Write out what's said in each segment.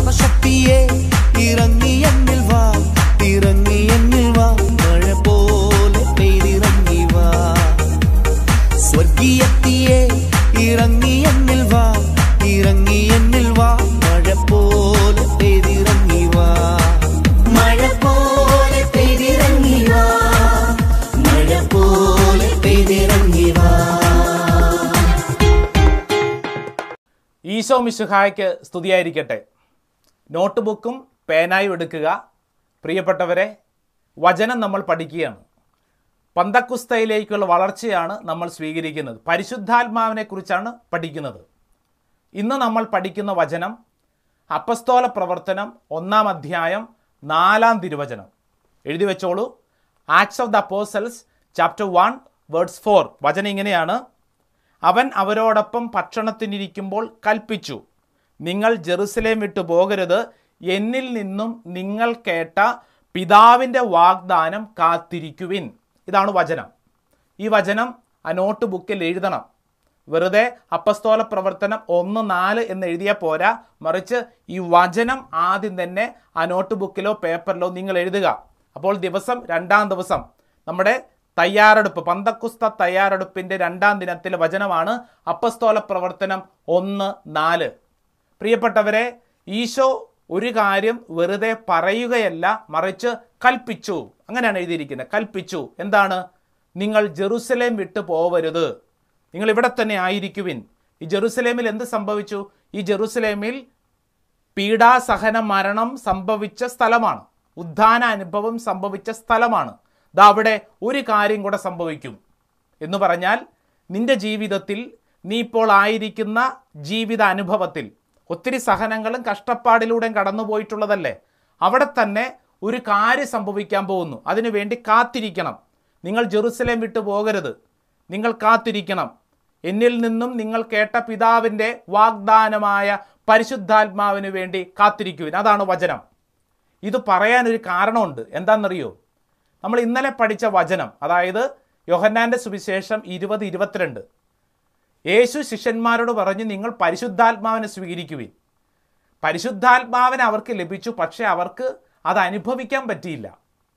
ആത്മശക്തിയെ ഇറങ്ങി എന്നിൽ വാ ഇറങ്ങി എന്നിൽ വാ മഴ പോലെ പെയ്തിറങ്ങി വാ സ്വർഗീയത്തിയെ ഇറങ്ങി എന്നിൽ വാ ഇറങ്ങി എന്നിൽ വാ മഴ പോലെ പെയ്തിറങ്ങി വാ മഴ പോലെ പെയ്തിറങ്ങി വാ മഴ പോലെ പെയ്തിറങ്ങി വാ ഈശോ മിശുഹായ്ക്ക് സ്തുതിയായിരിക്കട്ടെ നോട്ട് ബുക്കും പേനായും എടുക്കുക പ്രിയപ്പെട്ടവരെ വചനം നമ്മൾ പഠിക്കുകയാണ് പന്തക്കുസ്തയിലേക്കുള്ള വളർച്ചയാണ് നമ്മൾ സ്വീകരിക്കുന്നത് പരിശുദ്ധാത്മാവിനെ കുറിച്ചാണ് പഠിക്കുന്നത് ഇന്ന് നമ്മൾ പഠിക്കുന്ന വചനം അപ്പസ്തോല പ്രവർത്തനം ഒന്നാം അധ്യായം നാലാം തിരുവചനം എഴുതി വെച്ചോളൂ Acts of the Apostles chapter one words four വചനം ഇങ്ങനെയാണ് അവൻ അവരോടൊപ്പം ഭക്ഷണത്തിനിരിക്കുമ്പോൾ കൽപ്പിച്ചു നിങ്ങൾ ജെറുസലേം വിട്ടു പോകരുത് എന്നിൽ നിന്നും നിങ്ങൾ കേട്ട പിതാവിൻ്റെ വാഗ്ദാനം കാത്തിരിക്കുവിൻ ഇതാണ് വചനം ഈ വചനം ആ നോട്ട് ബുക്കിൽ എഴുതണം വെറുതെ അപ്പസ്തോല പ്രവർത്തനം ഒന്ന് നാല് എന്ന് എഴുതിയാൽ പോരാ മറിച്ച് ഈ വചനം ആദ്യം തന്നെ ആ നോട്ട് ബുക്കിലോ പേപ്പറിലോ നിങ്ങൾ എഴുതുക അപ്പോൾ ദിവസം രണ്ടാം ദിവസം നമ്മുടെ തയ്യാറെടുപ്പ് പന്തക്കുസ്ത തയ്യാറെടുപ്പിൻ്റെ രണ്ടാം ദിനത്തിലെ വചനമാണ് അപ്പസ്തോല പ്രവർത്തനം ഒന്ന് നാല് പ്രിയപ്പെട്ടവരെ ഈശോ ഒരു കാര്യം വെറുതെ പറയുകയല്ല മറിച്ച് കൽപ്പിച്ചു അങ്ങനെയാണ് എഴുതിയിരിക്കുന്നത് കൽപ്പിച്ചു എന്താണ് നിങ്ങൾ ജെറുസലേം വിട്ടു പോവരുത് നിങ്ങൾ ഇവിടെ തന്നെ ആയിരിക്കുവിൻ ഈ ജെറുസലേമിൽ എന്ത് സംഭവിച്ചു ഈ ജെറുസലേമിൽ പീഡാസഹന മരണം സംഭവിച്ച സ്ഥലമാണ് ഉദ്ധാന അനുഭവം സംഭവിച്ച സ്ഥലമാണ് ദാ അവിടെ ഒരു കാര്യം കൂടെ സംഭവിക്കും എന്ന് പറഞ്ഞാൽ നിന്റെ ജീവിതത്തിൽ നീ ഇപ്പോൾ ആയിരിക്കുന്ന ജീവിത അനുഭവത്തിൽ ഒത്തിരി സഹനങ്ങളും കഷ്ടപ്പാടിലൂടെയും കടന്നുപോയിട്ടുള്ളതല്ലേ അവിടെ തന്നെ ഒരു കാര്യം സംഭവിക്കാൻ പോകുന്നു അതിനുവേണ്ടി കാത്തിരിക്കണം നിങ്ങൾ ജെറുസലേം വിട്ടു പോകരുത് നിങ്ങൾ കാത്തിരിക്കണം എന്നിൽ നിന്നും നിങ്ങൾ കേട്ട പിതാവിൻ്റെ വാഗ്ദാനമായ പരിശുദ്ധാത്മാവിന് വേണ്ടി കാത്തിരിക്കുവിൻ അതാണ് വചനം ഇത് പറയാനൊരു കാരണമുണ്ട് എന്താണെന്നറിയോ നമ്മൾ ഇന്നലെ പഠിച്ച വചനം അതായത് യോഹന്നാന്റെ സുവിശേഷം ഇരുപത് ഇരുപത്തിരണ്ട് യേശു ശിഷ്യന്മാരോട് പറഞ്ഞു നിങ്ങൾ പരിശുദ്ധാത്മാവിനെ സ്വീകരിക്കുവിൻ പരിശുദ്ധാത്മാവിനെ അവർക്ക് ലഭിച്ചു പക്ഷേ അവർക്ക് അത് അനുഭവിക്കാൻ പറ്റിയില്ല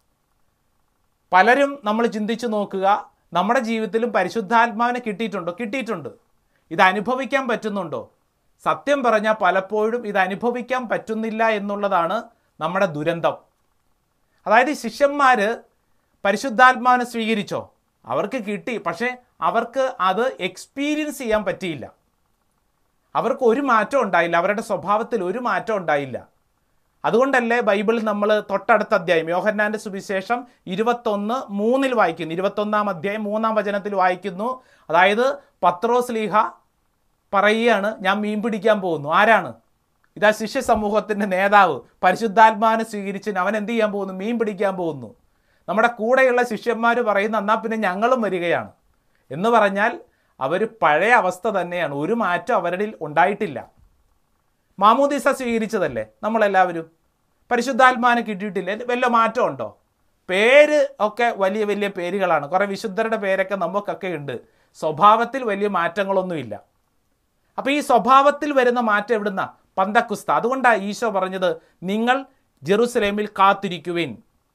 പലരും നമ്മൾ ചിന്തിച്ചു നോക്കുക നമ്മുടെ ജീവിതത്തിലും പരിശുദ്ധാത്മാവിനെ കിട്ടിയിട്ടുണ്ടോ കിട്ടിയിട്ടുണ്ട് ഇത് അനുഭവിക്കാൻ പറ്റുന്നുണ്ടോ സത്യം പറഞ്ഞാൽ പലപ്പോഴും ഇത് അനുഭവിക്കാൻ പറ്റുന്നില്ല എന്നുള്ളതാണ് നമ്മുടെ ദുരന്തം അതായത് ഈ ശിഷ്യന്മാർ പരിശുദ്ധാത്മാവിനെ സ്വീകരിച്ചോ അവർക്ക് കിട്ടി പക്ഷേ അവർക്ക് അത് എക്സ്പീരിയൻസ് ചെയ്യാൻ പറ്റിയില്ല അവർക്ക് ഒരു മാറ്റം ഉണ്ടായില്ല അവരുടെ സ്വഭാവത്തിൽ ഒരു മാറ്റം ഉണ്ടായില്ല അതുകൊണ്ടല്ലേ ബൈബിൾ നമ്മൾ തൊട്ടടുത്ത അധ്യായം യോഹന്നാന്റെ സുവിശേഷം ഇരുപത്തൊന്ന് മൂന്നിൽ വായിക്കുന്നു ഇരുപത്തൊന്നാം അധ്യായം മൂന്നാം വചനത്തിൽ വായിക്കുന്നു അതായത് പത്രോസ് ലീഹ പറയുകയാണ് ഞാൻ മീൻ പിടിക്കാൻ പോകുന്നു ആരാണ് ഇതാ ശിഷ്യ സമൂഹത്തിൻ്റെ നേതാവ് പരിശുദ്ധാത്മാവിനെ സ്വീകരിച്ച് അവൻ എന്ത് ചെയ്യാൻ പോകുന്നു മീൻ പിടിക്കാൻ പോകുന്നു നമ്മുടെ കൂടെയുള്ള ശിഷ്യന്മാർ പറയുന്ന എന്നാൽ പിന്നെ ഞങ്ങളും വരികയാണ് എന്ന് പറഞ്ഞാൽ അവർ പഴയ അവസ്ഥ തന്നെയാണ് ഒരു മാറ്റം അവരുടെ ഉണ്ടായിട്ടില്ല മാമോദീസ സ്വീകരിച്ചതല്ലേ നമ്മളെല്ലാവരും പരിശുദ്ധാത്മാവിനെ കിട്ടിയിട്ടില്ലേ വല്ല മാറ്റം ഉണ്ടോ പേര് ഒക്കെ വലിയ വലിയ പേരുകളാണ് കുറേ വിശുദ്ധരുടെ പേരൊക്കെ നമുക്കൊക്കെ ഉണ്ട് സ്വഭാവത്തിൽ വലിയ മാറ്റങ്ങളൊന്നുമില്ല അപ്പോൾ ഈ സ്വഭാവത്തിൽ വരുന്ന മാറ്റം എവിടുന്ന പന്തക്കുസ്ത അതുകൊണ്ടാണ് ഈശോ പറഞ്ഞത് നിങ്ങൾ ജെറുസലേമിൽ കാത്തിരിക്കുവിൻ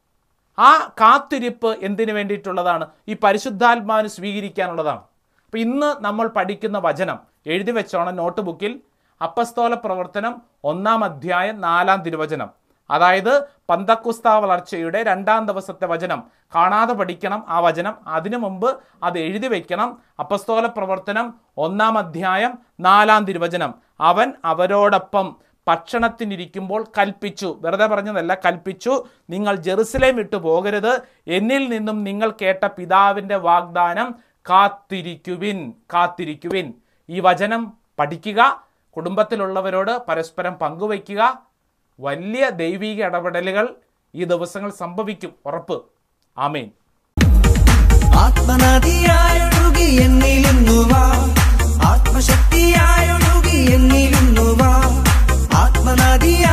ആ കാത്തിരിപ്പ് എന്തിനു വേണ്ടിയിട്ടുള്ളതാണ് ഈ പരിശുദ്ധാത്മാവിന് സ്വീകരിക്കാനുള്ളതാണ് അപ്പോൾ ഇന്ന് നമ്മൾ പഠിക്കുന്ന വചനം എഴുതി വെച്ചോണം നോട്ട് ബുക്കിൽ അപ്പസ്തോല പ്രവർത്തനം ഒന്നാം അധ്യായം നാലാം തിരുവചനം അതായത് പന്തക്കുസ്ത വളർച്ചയുടെ രണ്ടാം ദിവസത്തെ വചനം കാണാതെ പഠിക്കണം ആ വചനം അതിനു മുമ്പ് അത് എഴുതി വെക്കണം അപ്പസ്തോല പ്രവർത്തനം ഒന്നാം അധ്യായം നാലാം തിരുവചനം അവൻ അവരോടൊപ്പം ഭക്ഷണത്തിനിരിക്കുമ്പോൾ കൽപ്പിച്ചു വെറുതെ പറഞ്ഞതല്ല കൽപ്പിച്ചു നിങ്ങൾ ജെറുസലേം വിട്ടു പോകരുത് എന്നിൽ നിന്നും നിങ്ങൾ കേട്ട പിതാവിൻ്റെ വാഗ്ദാനം കാത്തിരിക്കുവിൻ കാത്തിരിക്കുവിൻ ഈ വചനം പഠിക്കുക കുടുംബത്തിലുള്ളവരോട് പരസ്പരം പങ്കുവയ്ക്കുക വലിയ ദൈവിക ഇടപെടലുകൾ ഈ ദിവസങ്ങൾ സംഭവിക്കും ഉറപ്പ് ആമേൻ ആത്മനദിയായൊഴുകി എന്നിലിന്നു വാ ആത്മശക്തിയായൊഴുകി എന്നിലിന്നു വാ ആത്മനദിയ